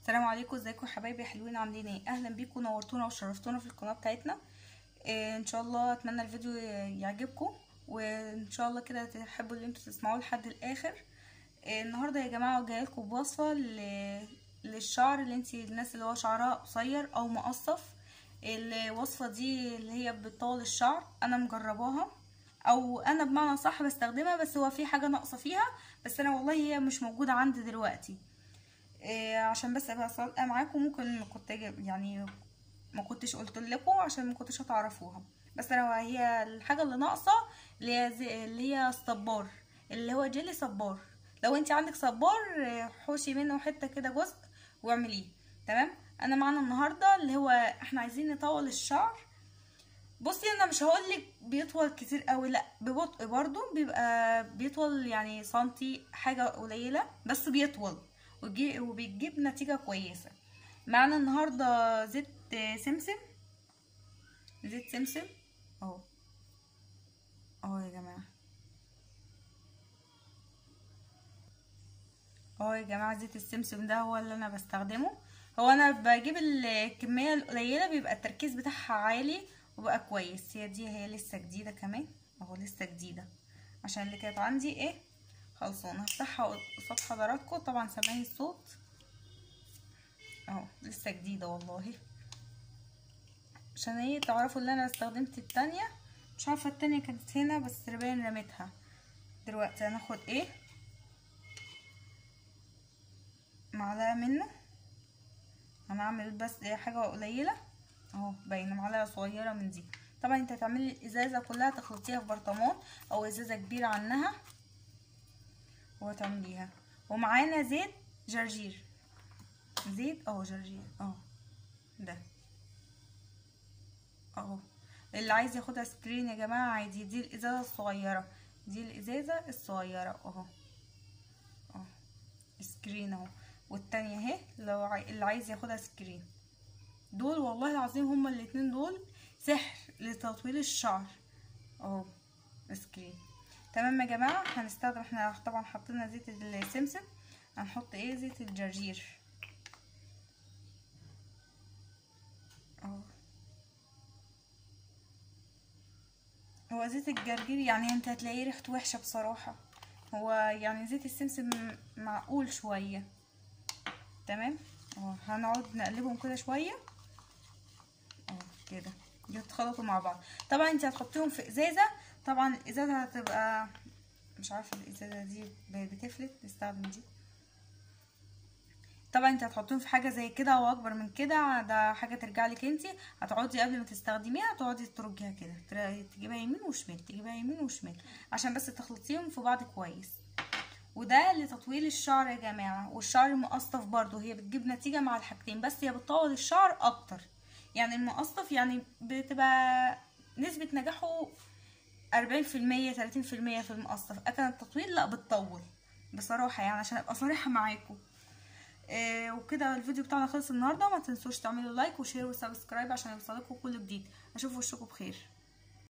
السلام عليكم ازيكم يا حبايبي حلوين عاملين ايه اهلا بيكم نورتونا وشرفتونا في القناه بتاعتنا إيه ان شاء الله اتمنى الفيديو يعجبكم وان شاء الله كده تحبوا اللي انتوا تسمعوه لحد الاخر إيه النهارده يا جماعه جايه لكم بوصفه ل... للشعر اللي انت الناس اللي هو شعرها قصير او مقصف الوصفه دي اللي هي بتطول الشعر انا مجرباها او انا بمعنى صح بستخدمها بس هو في حاجه ناقصه فيها بس انا والله هي مش موجوده عندي دلوقتي إيه عشان بس ابقى صادقه معاكم ممكن كنت يعني ما كنتش قلت لكم عشان ما كنتش هتعرفوها بس انا هي الحاجه اللي ناقصه اللي هي زي اللي هي الصبار اللي هو جيلي صبار لو انت عندك صبار حوشي منه حته كده جزء واعمليه تمام انا معانا النهارده اللي هو احنا عايزين نطول الشعر بصي انا مش هقولك بيطول كتير قوي لا ببطء برضو بيبقى بيطول يعني سنتي حاجه قليله بس بيطول وبيجيب نتيجة كويسة معنا النهاردة زيت سمسم زيت سمسم اهو اهو يا جماعة اهو يا جماعة زيت السمسم ده هو اللي انا بستخدمه هو انا بجيب الكمية القليلة بيبقى التركيز بتاعها عالي وبقى كويس هي دي هي لسه جديدة كمان اهو لسه جديدة عشان اللي كانت عندي ايه خلصانه هفتحها قصاد حضراتكم طبعا سامعين الصوت اهو لسه جديده والله عشان ايه تعرفوا ان انا استخدمت التانية مش عارفه التانية كانت هنا بس ربان رميتها دلوقتي هناخد ايه معلقه منه هنعمل بس حاجه قليله اهو باينه معلقه صغيره من دي طبعا انت هتعملي الازازه كلها تخلطيها في برطمان او ازازه كبيره عنها وهتعمليها ومعانا زيت جرجير زيت اهو جرجير اهو ده اهو اللي عايز ياخدها سكرين يا جماعه عادي دي الازازه الصغيره دي الازازه الصغيره اهو اهو سكرين اهو والتانية اهي لو عاي... اللي عايز ياخدها سكرين دول والله العظيم هما الاتنين دول سحر لتطويل الشعر اهو سكرين تمام يا جماعه هنستخدم احنا طبعا حطينا زيت السمسم هنحط ايه زيت الجرجير اهو هو زيت الجرجير يعني انت هتلاقيه ريحته وحشه بصراحه هو يعني زيت السمسم معقول شويه تمام اهو هنقعد نقلبهم كده شويه اهو كده يتخلطوا مع بعض طبعا انت هتحطيهم في ازازه طبعا الازازه هتبقى مش عارفه الازازه دي بتفلت نستخدم دي طبعا انت هتحطيهم في حاجه زي كده او اكبر من كده ده حاجه ترجع لك انت هتقعدي قبل ما تستخدميها تقعدي ترجيها كده تجيبها يمين وشمال تجيبها يمين وشمال عشان بس تخلطيهم في بعض كويس وده لتطويل الشعر يا جماعه والشعر المقصف برضو هي بتجيب نتيجه مع الحاجتين بس هي بتطول الشعر اكتر يعني المقصف يعني بتبقى نسبه نجاحه أربعين في المية تلاتين في المية في المقصف لكن التطويل لا بتطول بصراحة يعني عشان ابقى صريحة معاكم آه وكده الفيديو بتاعنا خلص النهارده ما تنسوش تعملوا لايك وشير وسبسكرايب عشان يوصلكوا كل جديد اشوف وشكم بخير